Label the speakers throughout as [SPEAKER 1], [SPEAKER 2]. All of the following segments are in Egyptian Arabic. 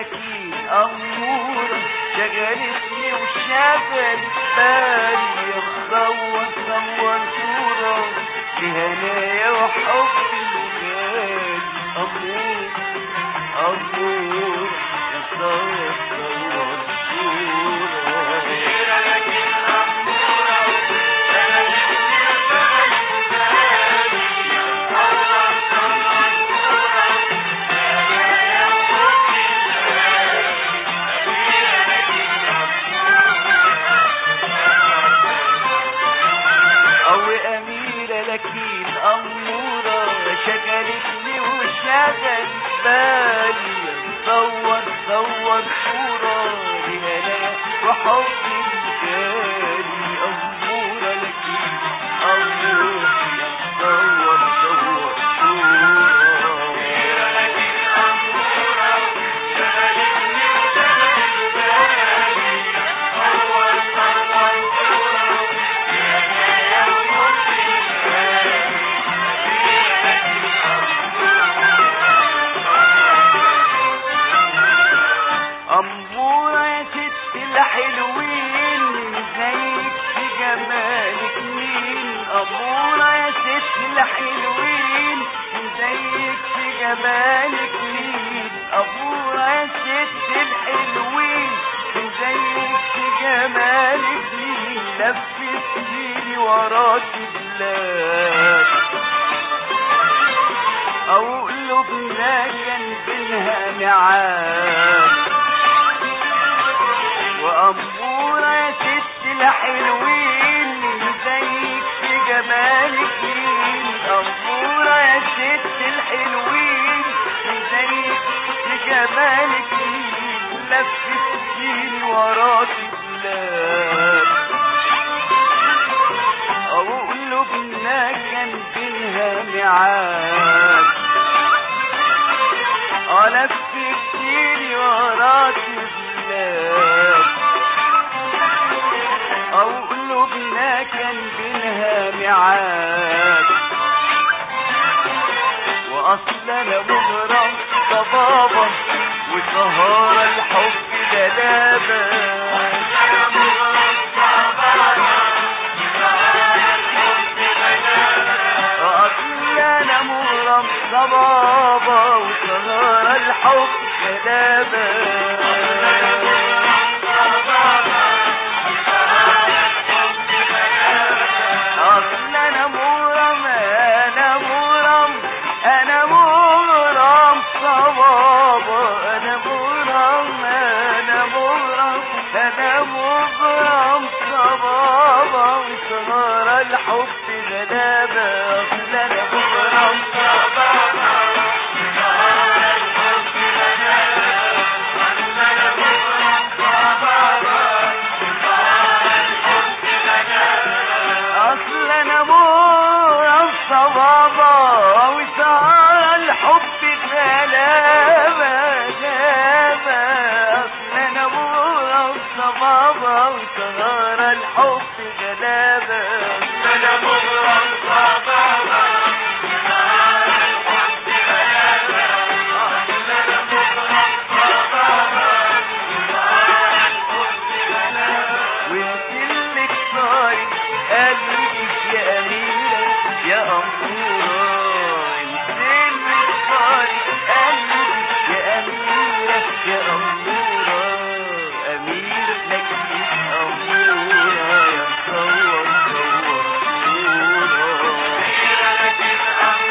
[SPEAKER 1] لكن أمورة شغلتني وشغل بالي مصور صور صورة لهنايا وحب الغالي أمور أمور صور صور صورة أو أميرة لكن أمورة شغلتني وشغل بالي صور صور صورة لهنا وحب الجالي أمورة لكن أمورة صور صور صورة أمورة يا ست الحلوين زيك في جمالك مين أمورة يا ست الحلوين زيك في جمالك مين أمورة يا ست الحلوين زيك في جمالك مين لفتيني وراك بلاد أو قلوبنا كان بينها ميعاد وأمورة يا ست الحلوين زيك في جمالك مين أمورة يا ست الحلوين زيك في جمالك مين لفتيني وراك بلاد أو قلوبنا كان بينها ميعاد ألف كتير وراك بلاد أو قلوبنا كان بينها ميعاد وأصل أنا مغرم بابا وسهارة الحب جلابة أصل أنا مغرم بابا وسهارة الحب جلابة أصل أنا مغرم أنا مغرم أنا مغرم صبابا أنا مغرم أنا مغرم أنا مغرم صبابا وصغار الحب غلابة أصل أنا مغرم صبابا أصل أنا مغرم صبابا وصار الحب غلابة غلابة أصل أنا مغرم صبابا وصار الحب غلابة أصل أنا مغرم صبابا وانت اللي اختاري قلبك يا أميرة يا أمورة انت اللي اختاري قلبك يا أميرة يا أمورة أميرة لكن أمورة يا مصور صور صورة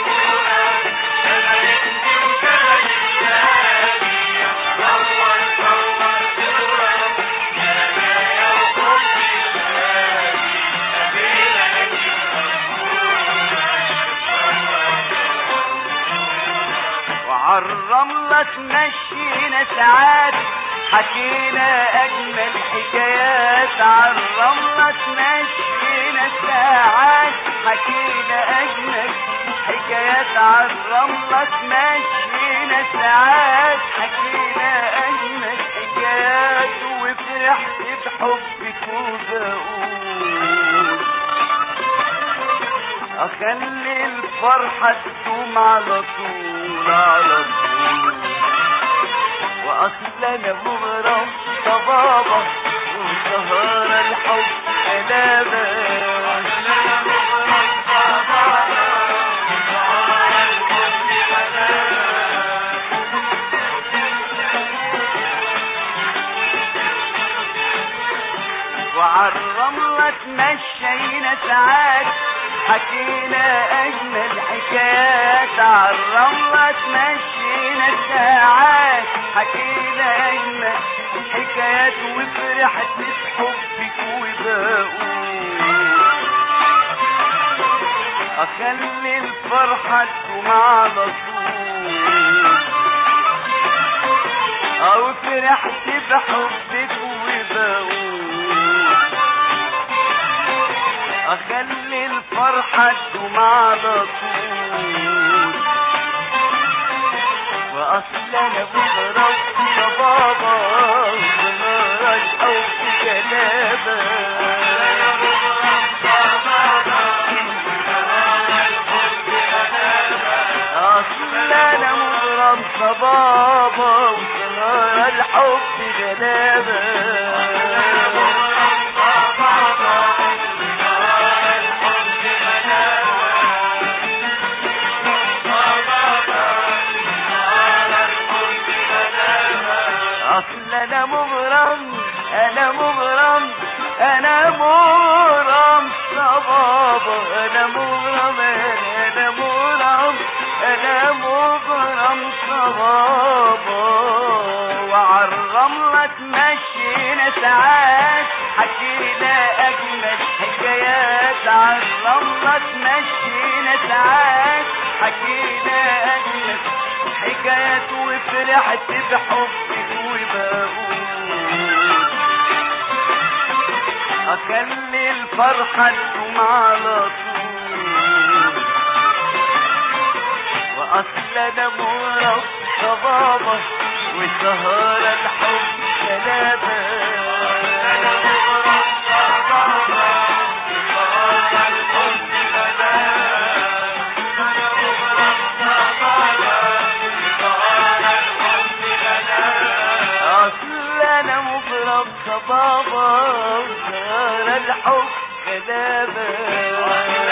[SPEAKER 1] وعالرملة تمشينا ساعات حكينا أجمل حكايات عالرملة تمشينا ساعات حكينا أجمل حكايات عالرملة تمشينا ساعات حكينا أجمل حكايات وفرحت بحبك وبقول اخلي الفرحة تدوم على طول على طول واصل انا مغرم صبابة وسهر الحب سلامة وعالرملة تمشينا ساعات حكينا اجمل حكايات عالرملة تمشينا ساعات حكينا اجمل حكايات وفرحت بحبك وبقول اخلي الفرحة تقوم على طول او فرحت بحبك وبقول اخلي الفرحة تقوم على طول واصل انا بغرب صبابة وبنار الحب جنابة اصل انا مغرم صبابة وسهر الحب جنابة اصل انا مغرم انا مغرم انا مغرم صبابة انا مغرم انا مغرم انا مغرم صبابة وعالرملة تمشينا ساعات حكينا اجمل حكايات عالرملة تمشينا ساعات حكينا اجمل حكايات وفرحت بحبك وبقول اخلي الفرحة تقوم على طول واصل انا مرض صبابة وسهر الحب سلامة اصل انا مغرب صبابة وسهر الحب سلامة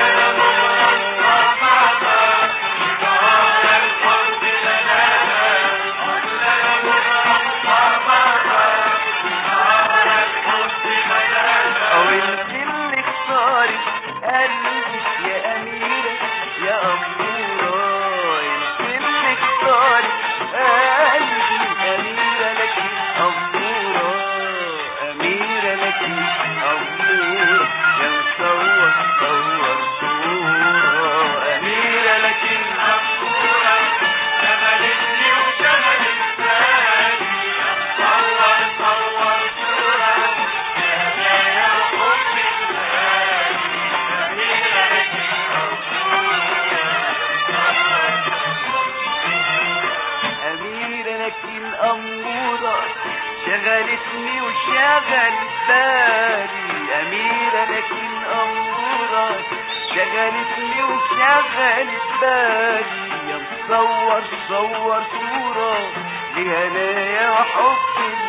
[SPEAKER 1] او انت اختاري قلبك يا اميرة يا امورة انت اللي اختاري قلبك اميرة لك امورة اميرة لك امورة يا مصور صور صورة اميرة لك امورة شغلتني وشغلت بالي صور صور صورة أميرة لكن أمورة شغلتني وشغلت بالي أميرة لكن أمورة شغلتني وشغلت بالي يا مصور صور صورة لهنايا وحب